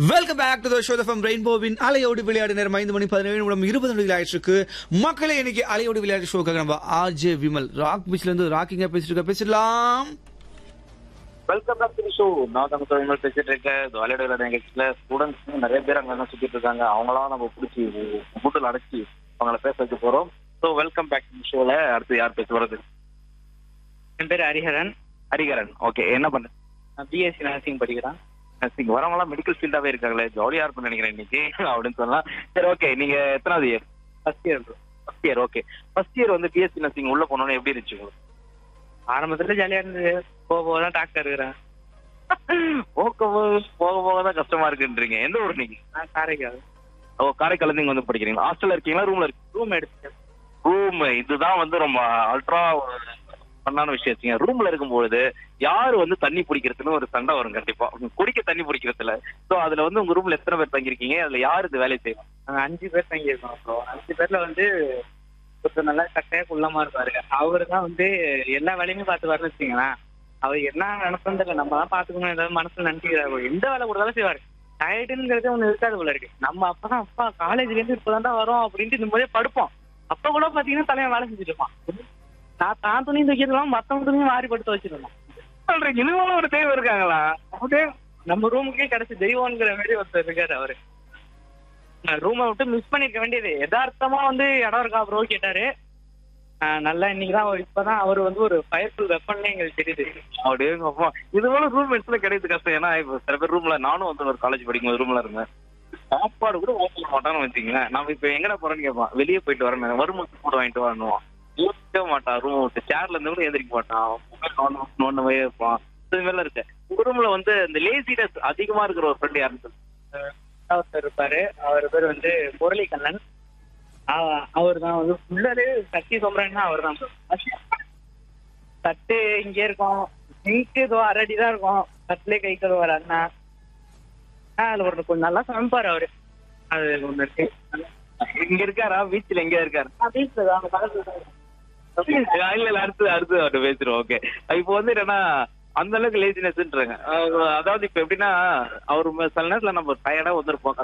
Welcome back to the show from ரெயின்போவின் அலையோடு விளையாடு நேரம் ஐந்து மணி பதினேழு நிமிடம் இருபது நிமிடம் ஆயிட்டு இருக்கு மக்களே இன்னைக்கு அலையோடு விளையாடு ஷோக்காக நம்ம ஆர்ஜே விமல் ராக் பீச்ல இருந்து ராக்கிங்கா பேசிட்டு இருக்க பேசிடலாம் வெல்கம் பேக் டு ஷோ நான் தான் விமல் பேசிட்டு இருக்கேன் இந்த விளையாட விளையாட நிகழ்ச்சியில ஸ்டூடெண்ட்ஸ் நிறைய பேர் அங்க தான் சுத்திட்டு இருக்காங்க அவங்களாம் நம்ம பிடிச்சி கூட்டில் அடைச்சி அவங்கள பேச வைக்க போறோம் ஸோ வெல்கம் பேக் டு ஷோல அடுத்து யார் பேச வர்றது என் பேர் ஹரிஹரன் ஹரிகரன் ஓகே என்ன பண்ண நான் பிஎஸ்சி நர்சிங் படிக்கிறேன் நர்சிங் வரவங்களாம் மெடிக்கல் ஃபீல்டாவே இருக்காங்களே ஜாலியா இருக்கும்னு நினைக்கிறேன் இன்னைக்கு அப்படின்னு சொல்லலாம் சரி ஓகே நீங்க எத்தனாவது year first year first year okay first year வந்து பிஎஸ்சி நர்சிங் உள்ள போனோன்னு எப்படி இருந்துச்சு உங்களுக்கு ஆரம்பத்துல ஜாலியா இருந்தது போக போக தான் டாக்டர் இருக்கிறேன் போக போக போக போக தான் கஷ்டமா இருக்குன்றீங்க எந்த ஊர் நீங்க நான் காரைக்கால் ஓ காரைக்கால் நீங்க வந்து படிக்கிறீங்களா ஹாஸ்டல்ல இருக்கீங்களா ரூம்ல இருக்கீங்க ரூம் எடுத்துட்டேன் ரூம் இதுதான் வந்து ரொம்ப அல்ட்ரா பண்ணான விஷயம் வச்சுங்க ரூம்ல இருக்கும்பொழுது யாரு வந்து தண்ணி பிடிக்கிறதுன்னு ஒரு சண்டை வரும் கண்டிப்பா குடிக்க தண்ணி பிடிக்கிறதுல சோ அதுல வந்து உங்க ரூம்ல எத்தனை பேர் தங்கியிருக்கீங்க அதுல யாரு இது வேலையை செய்யணும் நாங்கள் அஞ்சு பேர் தங்கியிருக்கோம் அப்புறம் அஞ்சு பேர்ல வந்து ஒருத்தர் நல்லா கட்டையா குள்ளமா இருப்பாரு அவரு தான் வந்து எல்லா வேலையுமே பார்த்துவாருன்னு வச்சுங்களேன் அவர் என்ன நினைப்பது இல்லை நம்ம தான் பாத்துக்கணும் ஏதாவது மனசுல நினைச்சுக்கிறாரு எந்த வேலை கொடுத்தாலும் செய்வாரு டயர்டுங்கிறதே ஒண்ணு இருக்காது போல இருக்கு நம்ம அப்பதான் அப்பா காலேஜ்ல இருந்து இப்பதான் வரோம் அப்படின்ட்டு இந்த போதே படுப்போம் அப்ப கூட பாத்தீங்கன்னா தலைவன் வேலை செஞ்சுட்டு இருப்பான் நான் தான் துணியும் தூக்கிடலாம் மத்தவங்க துணியும் மாறி படுத்து வச்சிருந்தோம் சொல்றீங்க இன்னும் ஒரு தெய்வம் இருக்காங்களா அப்படியே நம்ம ரூமுக்கே கிடைச்ச தெய்வம்ங்கிற மாதிரி ஒருத்தர் இருக்காரு அவரு நான் ரூமை விட்டு மிஸ் பண்ணிருக்க வேண்டியது யதார்த்தமா வந்து இடம் இருக்கா ப்ரோ கேட்டாரு ஆஹ் நல்லா இன்னைக்கு தான் இப்பதான் அவர் வந்து ஒரு ஃபயர்ஃபுல் வெப்பன் எங்களுக்கு தெரியுது அப்படியே எங்க அப்பா இது போல ரூம் மெட்ஸ்ல கிடையாது கஷ்டம் ஏன்னா இப்போ சில பேர் ரூம்ல நானும் வந்து ஒரு காலேஜ் படிக்கும்போது ரூம்ல இருந்தேன் சாப்பாடு கூட ஓப்பன் பண்ண மாட்டான்னு வச்சுங்களேன் நம்ம இப்ப எங்கடா போறேன்னு கேட்பான் வெளியே போயிட்டு வரேன் வரும்போது கூட வாங்கிட்டு வரணும் யோசிக்கவே மாட்டான் ரூம் விட்டு சேர்ல இருந்து கூட எந்திரிக்க மாட்டான் மொபைல் நோண்ட நோண்டவே இருப்பான் இது மாதிரிலாம் இருக்கு உங்க ரூம்ல வந்து இந்த லேசினஸ் அதிகமா இருக்கிற ஒரு ஃப்ரெண்ட் யாருன்னு சொல்லுங்க ஒருத்தர் இருப்பாரு அவர் பேர் வந்து முரளி கண்ணன் அவர் தான் வந்து ஃபுல்லாவே சக்தி சொல்றேன்னா அவர் தான் தட்டு இங்கே இருக்கும் சிங்க் ஏதோ அரடி தான் இருக்கும் தட்டுலே கை கழுவார் அண்ணா ஆ, அதுல ஒரு கொஞ்சம் நல்லா சமைப்பாரு அவரு அது ஒண்ணு இருக்கு இங்க இருக்காரா பீச்ல எங்க இருக்காரு நான் வீட்டுல தான் அவங்க பக்கத்துல தான் இருக்கேன். இல்ல இல்ல அடுத்து அடுத்து அவர்கிட்ட பேசுறோம் ஓகே இப்போ வந்து என்னன்னா அந்த அளவுக்கு லேசினஸ்ன்றாங்க அதாவது இப்ப எப்படின்னா அவர் சில நேரத்துல நம்ம டயர்டா வந்திருப்போம்